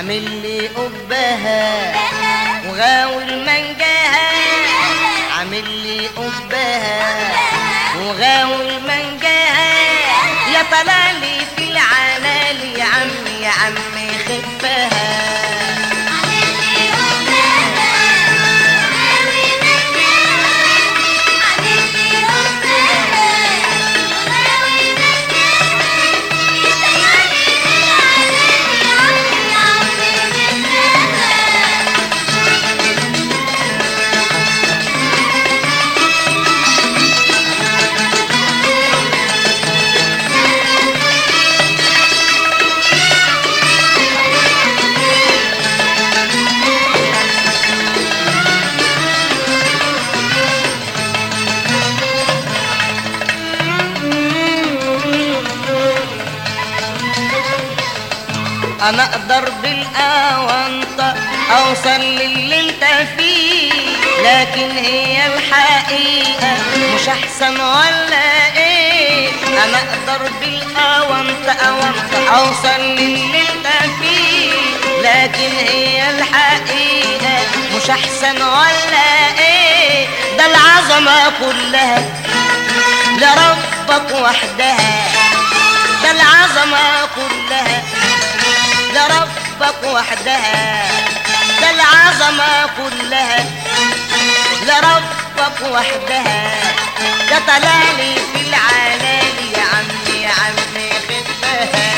عامل لي قبها وغاول منجاها عامل لي قبها وغاول منجاها يا طلالي في العلالي يا عمي يا عمي خفها انا اقدر بالاونطة اوصل للي انت فيه لكن هي الحقيقة مش احسن ولا ايه انا اقدر بالاونطة اونطة اوصل للي انت فيه لكن هي الحقيقة مش احسن ولا ايه ده العظمة كلها لربك وحدها ده العظمة كلها لربك وحدها ده العظمة كلها لربك وحدها ده طلالي في العلالي يا عمي يا عمي خفها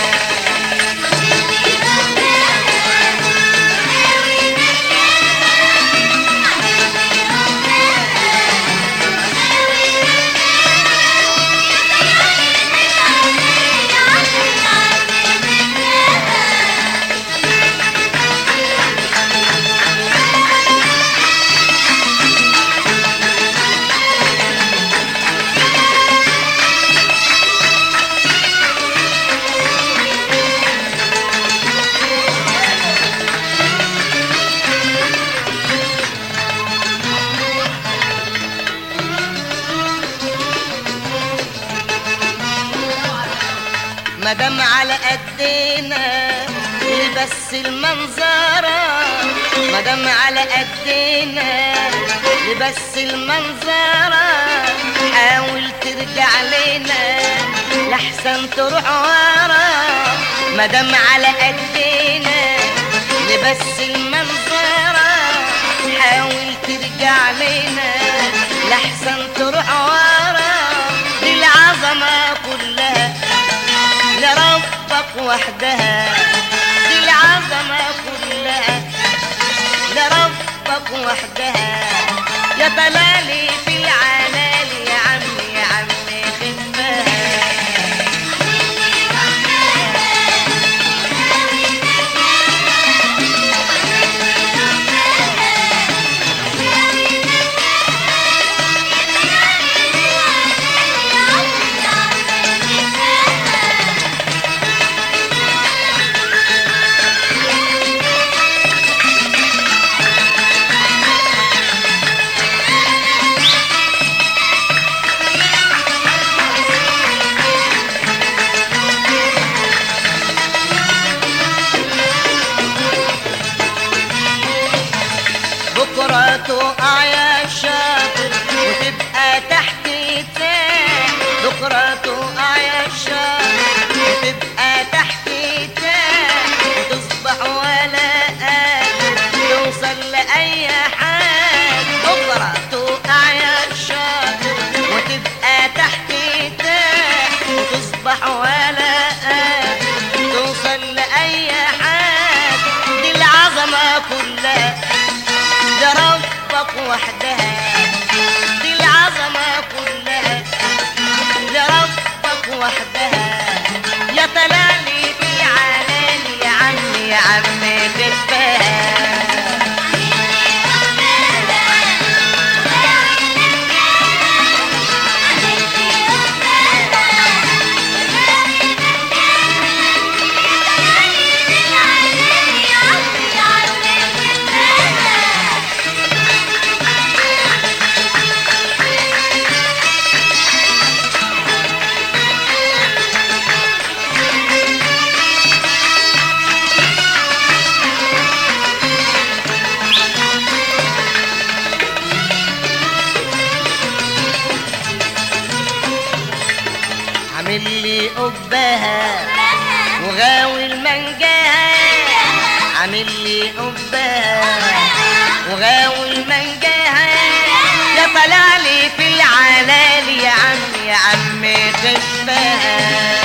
مدام على قدنا لبس المنظرة مدام على قدنا لبس المنظرة حاول ترجع لنا لحسن تروح ورا مدام على قدنا لبس المنظرة حاول ترجع لنا لحسن تروح ورا للعظمة كلها لربك وحدها دي العظمة كلها لربك وحدها يا طلالي في العلالي يا عمي يا عمي خفها عامل لي قبها وغاوي المنجاها عامل لي قبها وغاوي المنجاها يا طلع لي في العلالي يا عم يا عم خفها